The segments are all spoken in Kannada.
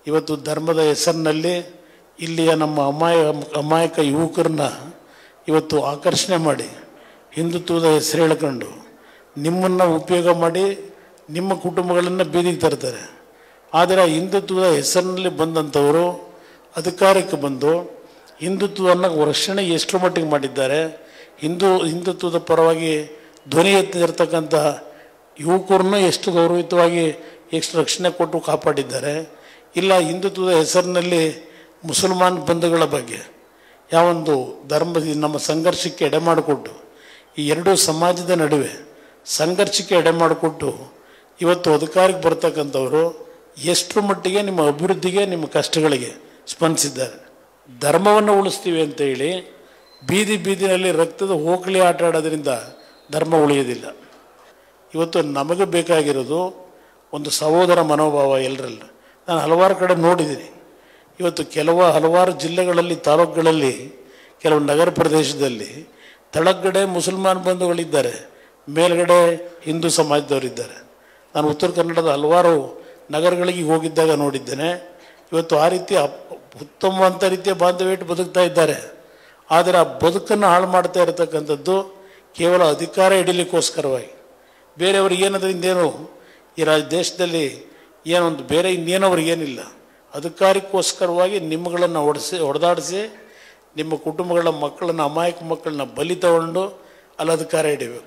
ಇವತ್ತು ಧರ್ಮದ ಹೆಸರಿನಲ್ಲಿ ಇಲ್ಲಿಯ ನಮ್ಮ ಅಮಾಯ ಅಮಾಯಕ ಯುವಕರನ್ನ ಇವತ್ತು ಆಕರ್ಷಣೆ ಮಾಡಿ ಹಿಂದುತ್ವದ ಹೆಸರು ಹೇಳ್ಕೊಂಡು ನಿಮ್ಮನ್ನು ಉಪಯೋಗ ಮಾಡಿ ನಿಮ್ಮ ಕುಟುಂಬಗಳನ್ನು ಬೀದಿಗೆ ತರ್ತಾರೆ ಆದರೆ ಆ ಹಿಂದುತ್ವದ ಹೆಸರಿನಲ್ಲಿ ಬಂದಂಥವರು ಅಧಿಕಾರಕ್ಕೆ ಬಂದು ಹಿಂದುತ್ವವನ್ನು ರಕ್ಷಣೆ ಎಷ್ಟರ ಮಟ್ಟಿಗೆ ಮಾಡಿದ್ದಾರೆ ಹಿಂದೂ ಹಿಂದುತ್ವದ ಪರವಾಗಿ ಧ್ವನಿ ಎತ್ತಿರ್ತಕ್ಕಂಥ ಯುವಕರನ್ನು ಎಷ್ಟು ಗೌರವಿತವಾಗಿ ಎಷ್ಟು ರಕ್ಷಣೆ ಕೊಟ್ಟು ಕಾಪಾಡಿದ್ದಾರೆ ಇಲ್ಲ ಹಿಂದುತ್ವದ ಹೆಸರಿನಲ್ಲಿ ಮುಸಲ್ಮಾನ್ ಬಂಧುಗಳ ಬಗ್ಗೆ ಯಾವೊಂದು ಧರ್ಮ ನಮ್ಮ ಸಂಘರ್ಷಕ್ಕೆ ಎಡೆ ಮಾಡಿಕೊಟ್ಟು ಈ ಎರಡೂ ಸಮಾಜದ ನಡುವೆ ಸಂಘರ್ಷಕ್ಕೆ ಎಡೆ ಮಾಡಿಕೊಟ್ಟು ಇವತ್ತು ಅಧಿಕಾರಕ್ಕೆ ಬರ್ತಕ್ಕಂಥವರು ಎಷ್ಟರ ಮಟ್ಟಿಗೆ ನಿಮ್ಮ ಅಭಿವೃದ್ಧಿಗೆ ನಿಮ್ಮ ಕಷ್ಟಗಳಿಗೆ ಸ್ಪಂದಿಸಿದ್ದಾರೆ ಧರ್ಮವನ್ನು ಉಳಿಸ್ತೀವಿ ಅಂತ ಹೇಳಿ ಬೀದಿ ಬೀದಿನಲ್ಲಿ ರಕ್ತದ ಹೋಕಳಿ ಆಟ ಆಡೋದ್ರಿಂದ ಧರ್ಮ ಉಳಿಯೋದಿಲ್ಲ ಇವತ್ತು ನಮಗೆ ಬೇಕಾಗಿರೋದು ಒಂದು ಸಹೋದರ ಮನೋಭಾವ ಎಲ್ಲರಲ್ಲ ನಾನು ಹಲವಾರು ಕಡೆ ನೋಡಿದ್ದೀನಿ ಇವತ್ತು ಕೆಲವು ಹಲವಾರು ಜಿಲ್ಲೆಗಳಲ್ಲಿ ತಾಲೂಕುಗಳಲ್ಲಿ ಕೆಲವು ನಗರ ಪ್ರದೇಶದಲ್ಲಿ ತಳಗಡೆ ಮುಸಲ್ಮಾನ್ ಬಂಧುಗಳಿದ್ದಾರೆ ಮೇಲ್ಗಡೆ ಹಿಂದೂ ಸಮಾಜದವರಿದ್ದಾರೆ ನಾನು ಉತ್ತರ ಕನ್ನಡದ ಹಲವಾರು ನಗರಗಳಿಗೆ ಹೋಗಿದ್ದಾಗ ನೋಡಿದ್ದೇನೆ ಇವತ್ತು ಆ ರೀತಿ ಅಪ್- ಉತ್ತಮವಂತ ರೀತಿಯ ಬಾಂಧವ್ಯ ಇಟ್ಟು ಬದುಕ್ತಾ ಇದ್ದಾರೆ ಆದರೆ ಆ ಬದುಕನ್ನು ಹಾಳು ಮಾಡ್ತಾ ಇರತಕ್ಕಂಥದ್ದು ಕೇವಲ ಅಧಿಕಾರ ಹಿಡಿಲಿಕ್ಕೋಸ್ಕರವಾಗಿ ಬೇರೆಯವ್ರಿಗೆ ಏನದರಿಂದೇನು ಈ ರಾಜ ದೇಶದಲ್ಲಿ ಏನೊಂದು ಬೇರೆ ಇನ್ನೇನು ಅವ್ರಿಗೇನಿಲ್ಲ ಅಧಿಕಾರಕ್ಕೋಸ್ಕರವಾಗಿ ನಿಮ್ಮಗಳನ್ನು ಹೊಡೆಸಿ ಹೊಡೆದಾಡಿಸಿ ನಿಮ್ಮ ಕುಟುಂಬಗಳ ಮಕ್ಕಳನ್ನ ಅಮಾಯಕ ಮಕ್ಕಳನ್ನ ಬಲಿ ತಗೊಂಡು ಅಲ್ಲಿ ಅಧಿಕಾರ ಹಿಡಿಬೇಕು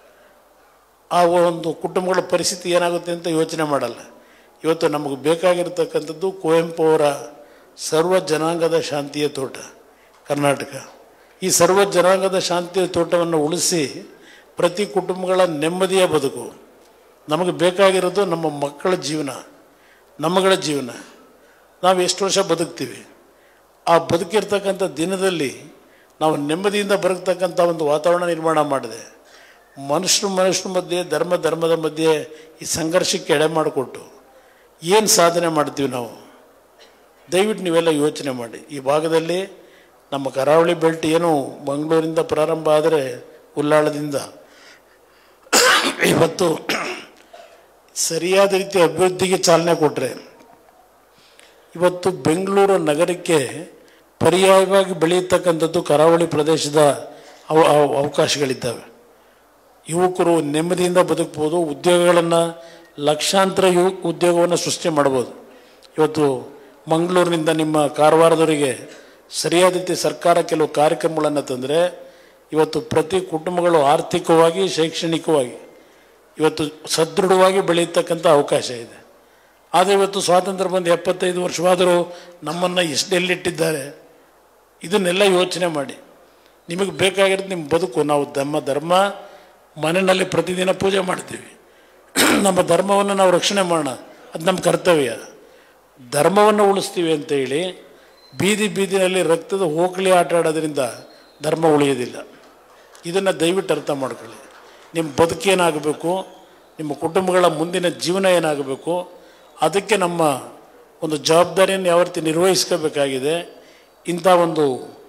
ಆ ಒಂದು ಕುಟುಂಬಗಳ ಪರಿಸ್ಥಿತಿ ಏನಾಗುತ್ತೆ ಅಂತ ಯೋಚನೆ ಮಾಡಲ್ಲ ಇವತ್ತು ನಮಗೆ ಬೇಕಾಗಿರ್ತಕ್ಕಂಥದ್ದು ಕುವೆಂಪು ಅವರ ಸರ್ವ ಜನಾಂಗದ ಶಾಂತಿಯ ತೋಟ ಕರ್ನಾಟಕ ಈ ಸರ್ವ ಜನಾಂಗದ ಶಾಂತಿಯ ತೋಟವನ್ನು ಉಳಿಸಿ ಪ್ರತಿ ಕುಟುಂಬಗಳ ನೆಮ್ಮದಿಯ ಬದುಕು ನಮಗೆ ಬೇಕಾಗಿರೋದು ನಮ್ಮ ಮಕ್ಕಳ ಜೀವನ ನಮ್ಮಗಳ ಜೀವನ ನಾವು ಎಷ್ಟು ವರ್ಷ ಬದುಕ್ತೀವಿ ಆ ಬದುಕಿರ್ತಕ್ಕಂಥ ದಿನದಲ್ಲಿ ನಾವು ನೆಮ್ಮದಿಯಿಂದ ಬದುಕ್ತಕ್ಕಂಥ ಒಂದು ವಾತಾವರಣ ನಿರ್ಮಾಣ ಮಾಡಿದೆ ಮನುಷ್ಯರು ಮನುಷ್ಯರ ಮಧ್ಯೆ ಧರ್ಮ ಧರ್ಮದ ಮಧ್ಯೆ ಈ ಸಂಘರ್ಷಕ್ಕೆ ಎಡೆ ಮಾಡಿಕೊಟ್ಟು ಏನು ಸಾಧನೆ ಮಾಡ್ತೀವಿ ನಾವು ದಯವಿಟ್ಟು ನೀವೆಲ್ಲ ಯೋಚನೆ ಮಾಡಿ ಈ ಭಾಗದಲ್ಲಿ ನಮ್ಮ ಕರಾವಳಿ ಬೆಲ್ಟ್ ಏನು ಮಂಗಳೂರಿಂದ ಪ್ರಾರಂಭ ಆದರೆ ಉಲ್ಲಾಳದಿಂದ ಇವತ್ತು ಸರಿಯಾದ ರೀತಿ ಅಭಿವೃದ್ಧಿಗೆ ಚಾಲನೆ ಕೊಟ್ಟರೆ ಇವತ್ತು ಬೆಂಗಳೂರು ನಗರಕ್ಕೆ ಪರ್ಯಾಯವಾಗಿ ಬೆಳೆಯತಕ್ಕಂಥದ್ದು ಕರಾವಳಿ ಪ್ರದೇಶದ ಅವ- ಅವ- ಅವಕಾಶಗಳಿದ್ದಾವೆ ಯುವಕರು ನೆಮ್ಮದಿಯಿಂದ ಬದುಕ್ಬೋದು ಉದ್ಯೋಗಗಳನ್ನು ಲಕ್ಷಾಂತರ ಯುವ ಉದ್ಯೋಗವನ್ನು ಸೃಷ್ಟಿ ಮಾಡ್ಬೋದು ಇವತ್ತು ಮಂಗಳೂರಿನಿಂದ ನಿಮ್ಮ ಕಾರವಾರದವರಿಗೆ ಸರಿಯಾದ ರೀತಿ ಸರ್ಕಾರ ಕೆಲವು ಕಾರ್ಯಕ್ರಮಗಳನ್ನು ತಂದರೆ ಇವತ್ತು ಪ್ರತಿ ಕುಟುಂಬಗಳು ಆರ್ಥಿಕವಾಗಿ ಶೈಕ್ಷಣಿಕವಾಗಿ ಇವತ್ತು ಸದೃಢವಾಗಿ ಬೆಳೆಯತಕ್ಕಂಥ ಅವಕಾಶ ಇದೆ ಆದರೆ ಇವತ್ತು ಸ್ವಾತಂತ್ರ್ಯ ಬಂದು ಎಪ್ಪತ್ತೈದು ವರ್ಷವಾದರೂ ನಮ್ಮನ್ನು ಎಷ್ಟೆಲ್ಲಿಟ್ಟಿದ್ದಾರೆ ಇದನ್ನೆಲ್ಲ ಯೋಚನೆ ಮಾಡಿ ನಿಮಗೆ ಬೇಕಾಗಿರೋದು ನಿಮ್ಮ ಬದುಕು ನಾವು ನಮ್ಮ ಧರ್ಮ ಮನೆಯಲ್ಲಿ ಪ್ರತಿದಿನ ಪೂಜೆ ಮಾಡ್ತೀವಿ ನಮ್ಮ ಧರ್ಮವನ್ನು ನಾವು ರಕ್ಷಣೆ ಮಾಡೋಣ ಅದು ನಮ್ಮ ಕರ್ತವ್ಯ ಧರ್ಮವನ್ನು ಉಳಿಸ್ತೀವಿ ಅಂತೇಳಿ ಬೀದಿ ಬೀದಿನಲ್ಲಿ ರಕ್ತದ ಹೋಕಳಿ ಆಟ ಆಡೋದ್ರಿಂದ ಧರ್ಮ ಉಳಿಯೋದಿಲ್ಲ ಇದನ್ನು ದಯವಿಟ್ಟು ಅರ್ಥ ಮಾಡ್ಕೊಳ್ಳಿ ನಿಮ್ಮ ಬದುಕೇನಾಗಬೇಕು ನಿಮ್ಮ ಕುಟುಂಬಗಳ ಮುಂದಿನ ಜೀವನ ಏನಾಗಬೇಕು ಅದಕ್ಕೆ ನಮ್ಮ ಒಂದು ಜವಾಬ್ದಾರಿಯನ್ನು ಯಾವ ರೀತಿ ನಿರ್ವಹಿಸ್ಕೋಬೇಕಾಗಿದೆ ಇಂಥ ಒಂದು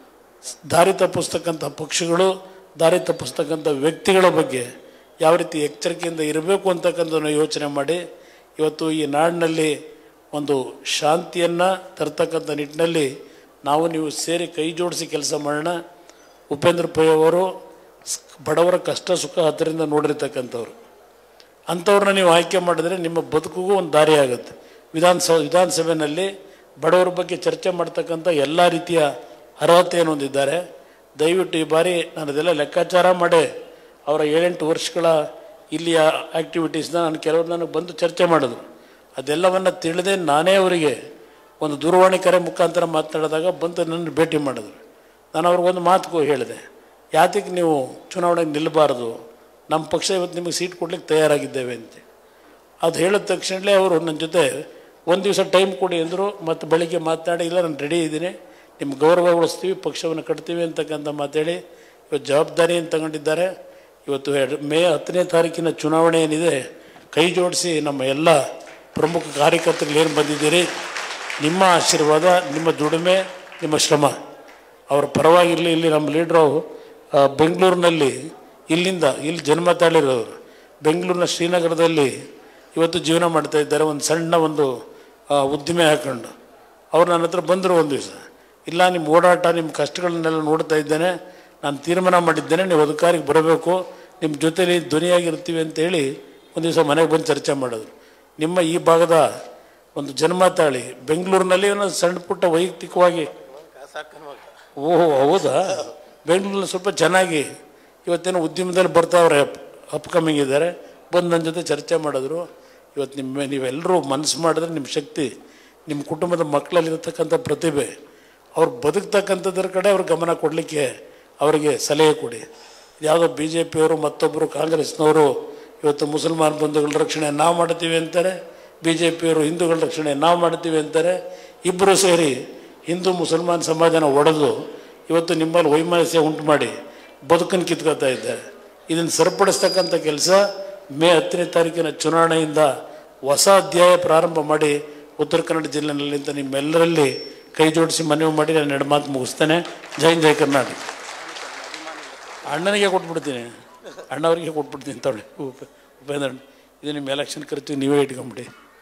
ದಾರಿ ತಪ್ಪಿಸ್ತಕ್ಕಂಥ ಪಕ್ಷಗಳು ದಾರಿ ತಪ್ಪಿಸ್ತಕ್ಕಂಥ ವ್ಯಕ್ತಿಗಳ ಬಗ್ಗೆ ಯಾವ ರೀತಿ ಎಚ್ಚರಿಕೆಯಿಂದ ಇರಬೇಕು ಅಂತಕ್ಕಂಥದ್ದನ್ನು ಯೋಚನೆ ಮಾಡಿ ಇವತ್ತು ಈ ನಾಡಿನಲ್ಲಿ ಒಂದು ಶಾಂತಿಯನ್ನು ತರ್ತಕ್ಕಂಥ ನಿಟ್ಟಿನಲ್ಲಿ ನಾವು ನೀವು ಸೇರಿ ಕೈ ಜೋಡಿಸಿ ಕೆಲಸ ಮಾಡೋಣ ಉಪೇಂದ್ರ ಪೈ ಅವರು ಸ್- ಬಡವರ ಕಷ್ಟ ಸುಖ ಹತ್ತಿರದಿಂದ ನೋಡಿರ್ತಕ್ಕಂಥವ್ರು ಅಂಥವ್ರನ್ನ ನೀವು ಆಯ್ಕೆ ಮಾಡಿದ್ರೆ ನಿಮ್ಮ ಬದುಕಿಗೂ ಒಂದು ದಾರಿ ಆಗುತ್ತೆ ವಿಧಾನಸಭೆ ವಿಧಾನಸಭೆಯಲ್ಲಿ ಬಡವರ ಬಗ್ಗೆ ಚರ್ಚೆ ಮಾಡ್ತಕ್ಕಂಥ ಎಲ್ಲ ರೀತಿಯ ಅರ್ಹತೆಯನ್ನು ಹೊಂದಿದ್ದಾರೆ ದಯವಿಟ್ಟು ಈ ಬಾರಿ ನಾನು ಅದೆಲ್ಲ ಲೆಕ್ಕಾಚಾರ ಮಾಡಿ ಅವರ ಏಳೆಂಟು ವರ್ಷಗಳ ಇಲ್ಲಿಯ ಆ್ಯಕ್ಟಿವಿಟೀಸ್ನ ನಾನು ಕೆಲವರು ನನಗೆ ಬಂದು ಚರ್ಚೆ ಮಾಡಿದ್ರು ಅದೆಲ್ಲವನ್ನು ತಿಳಿದೇ ನಾನೇ ಅವರಿಗೆ ಒಂದು ದೂರವಾಣಿ ಕರೆ ಮುಖಾಂತರ ಮಾತನಾಡಿದಾಗ ಬಂದು ನನ್ನ ಭೇಟಿ ಮಾಡಿದ್ರು ನಾನು ಅವ್ರಿಗೊಂದು ಮಾತು ಹೇಳಿದೆ ಯಾತಕ್ಕೆ ನೀವು ಚುನಾವಣೆಗೆ ನಿಲ್ಲಬಾರ್ದು ನಮ್ಮ ಪಕ್ಷ ಇವತ್ತು ನಿಮಗೆ ಸೀಟ್ ಕೊಡ್ಲಿಕ್ಕೆ ತಯಾರಾಗಿದ್ದೇವೆ ಅಂತ ಅದು ಹೇಳಿದ ತಕ್ಷಣಲೇ ಅವರು ನನ್ನ ಜೊತೆ ಒಂದು ದಿವಸ ಟೈಮ್ ಕೊಡಿ ಅಂದರು ಮತ್ತು ಬೆಳಿಗ್ಗೆ ಮಾತನಾಡಿ ಇಲ್ಲ ನಾನು ರೆಡಿ ಇದ್ದೀನಿ ನಿಮ್ಮ ಗೌರವ ಉಳಿಸ್ತೀವಿ ಪಕ್ಷವನ್ನು ಕಟ್ತೀವಿ ಅಂತಕ್ಕಂಥ ಮಾತೇಳಿ ಇವತ್ತು ಜವಾಬ್ದಾರಿಯನ್ನು ತಗೊಂಡಿದ್ದಾರೆ ಇವತ್ತು ಎರಡು ಮೇ ಹತ್ತನೇ ತಾರೀಕಿನ ಚುನಾವಣೆ ಏನಿದೆ ಕೈ ಜೋಡಿಸಿ ನಮ್ಮ ಎಲ್ಲ ಪ್ರಮುಖ ಕಾರ್ಯಕರ್ತರು ಏನು ಬಂದಿದ್ದೀರಿ ನಿಮ್ಮ ಆಶೀರ್ವಾದ ನಿಮ್ಮ ದುಡಿಮೆ ನಿಮ್ಮ ಶ್ರಮ ಅವರ ಪರವಾಗಿರಲಿ ಇಲ್ಲಿ ನಮ್ಮ ಲೀಡ್ರು ಆ, ಬೆಂಗಳೂರಿನಲ್ಲಿ ಇಲ್ಲಿಂದ ಇಲ್ಲಿ ಜನ್ಮ ತಾಳಿರೋರು ಬೆಂಗಳೂರಿನ ಶ್ರೀನಗರದಲ್ಲಿ ಇವತ್ತು ಜೀವನ ಮಾಡ್ತಾ ಇದ್ದಾರೆ ಒಂದು ಸಣ್ಣ ಒಂದು ಆ, ಉದ್ದಿಮೆ ಹಾಕೊಂಡು ಅವ್ರು ನನ್ನ ಹತ್ರ ಬಂದರು ಒಂದು ದಿವಸ ಇಲ್ಲ ನಿಮ್ಮ ಓಡಾಟ ನಿಮ್ಮ ಕಷ್ಟಗಳನ್ನೆಲ್ಲ ನೋಡ್ತಾ ಇದ್ದೇನೆ ನಾನು ತೀರ್ಮಾನ ಮಾಡಿದ್ದೇನೆ ನೀವು ಅಧಿಕಾರಿಗೆ ಬರಬೇಕು ನಿಮ್ಮ ಜೊತೆಲಿ ಧ್ವನಿಯಾಗಿರ್ತೀವಿ ಅಂತೇಳಿ ಒಂದು ದಿವಸ ಮನೆಗೆ ಬಂದು ಚರ್ಚೆ ಮಾಡಿದ್ರು ನಿಮ್ಮ ಈ ಭಾಗದ ಒಂದು ಜನ್ಮ ತಾಳಿ ಬೆಂಗಳೂರಿನಲ್ಲಿ ಏನೋ ಸಣ್ಣ ಪುಟ್ಟ ವೈಯಕ್ತಿಕವಾಗಿ ಓಹೋ ಹೌದಾ ಬೆಂಗಳೂರಲ್ಲಿ ಸ್ವಲ್ಪ ಚೆನ್ನಾಗಿ ಇವತ್ತೇನೋ ಉದ್ಯಮದಲ್ಲಿ ಬರ್ತಾವ್ರೆ ಅಪ್ಕಮಿಂಗ್ ಇದ್ದಾರೆ ಬಂದು ನನ್ನ ಜೊತೆ ಚರ್ಚೆ ಮಾಡಿದ್ರು ಇವತ್ತು ನಿಮ್ಮ ನೀವೆಲ್ಲರೂ ಮನಸ್ಸು ಮಾಡಿದ್ರೆ ನಿಮ್ಮ ಶಕ್ತಿ ನಿಮ್ಮ ಕುಟುಂಬದ ಮಕ್ಕಳಲ್ಲಿರತಕ್ಕಂಥ ಪ್ರತಿಭೆ ಅವ್ರು ಬದುಕ್ತಕ್ಕಂಥದ್ರ ಕಡೆ ಅವ್ರ ಗಮನ ಕೊಡಲಿಕ್ಕೆ ಅವರಿಗೆ ಸಲಹೆ ಕೊಡಿ ಯಾವುದೋ ಬಿ ಜೆ ಪಿಯವರು ಮತ್ತೊಬ್ಬರು ಕಾಂಗ್ರೆಸ್ನವರು ಇವತ್ತು ಮುಸಲ್ಮಾನ್ ಬಂಧುಗಳ ರಕ್ಷಣೆ ನಾವು ಮಾಡ್ತೀವಿ ಅಂತಾರೆ ಬಿ ಜೆ ಪಿಯವರು ಹಿಂದೂಗಳ ರಕ್ಷಣೆ ನಾವು ಮಾಡ್ತೀವಿ ಅಂತಾರೆ ಇಬ್ಬರು ಸೇರಿ ಹಿಂದೂ ಮುಸಲ್ಮಾನ್ ಸಮಾಜನ ಒಡೆದು ಇವತ್ತು ನಿಮ್ಮಲ್ಲಿ ವೈಮನಸ್ಯ ಉಂಟು ಮಾಡಿ ಬದುಕನ್ನು ಕಿತ್ಕೊತಾ ಇದ್ದಾರೆ ಇದನ್ನು ಸರಿಪಡಿಸ್ತಕ್ಕಂಥ ಕೆಲಸ ಮೇ ಹತ್ತನೇ ತಾರೀಕಿನ ಚುನಾವಣೆಯಿಂದ ಹೊಸ ಅಧ್ಯಾಯ ಪ್ರಾರಂಭ ಮಾಡಿ ಉತ್ತರ ಕನ್ನಡ ಜಿಲ್ಲೆನಲ್ಲಿಂದ ನಿಮ್ಮೆಲ್ಲರಲ್ಲಿ ಕೈ ಜೋಡಿಸಿ ಮನವಿ ಮಾಡಿ ನಾನು ಎರಡು ಮಾತು ಮುಗಿಸ್ತೇನೆ ಜೈ ಹಿಂದ್, ಜೈ ಕರ್ನಾಟಕ ಅಣ್ಣನಿಗೆ ಕೊಟ್ಬಿಡ್ತೀನಿ ಅಣ್ಣವ್ರಿಗೆ ಕೊಟ್ಬಿಡ್ತೀನಿ ತಗೊಳ್ಳಿ ಉಪ ಉಪೇಂದ್ರ ಅಣ್ಣ. ಇದು ನಿಮ್ಮ ಎಲೆಕ್ಷನ್ ಖರ್ಚು ನೀವೇ ಇಟ್ಕೊಂಬಿಡಿ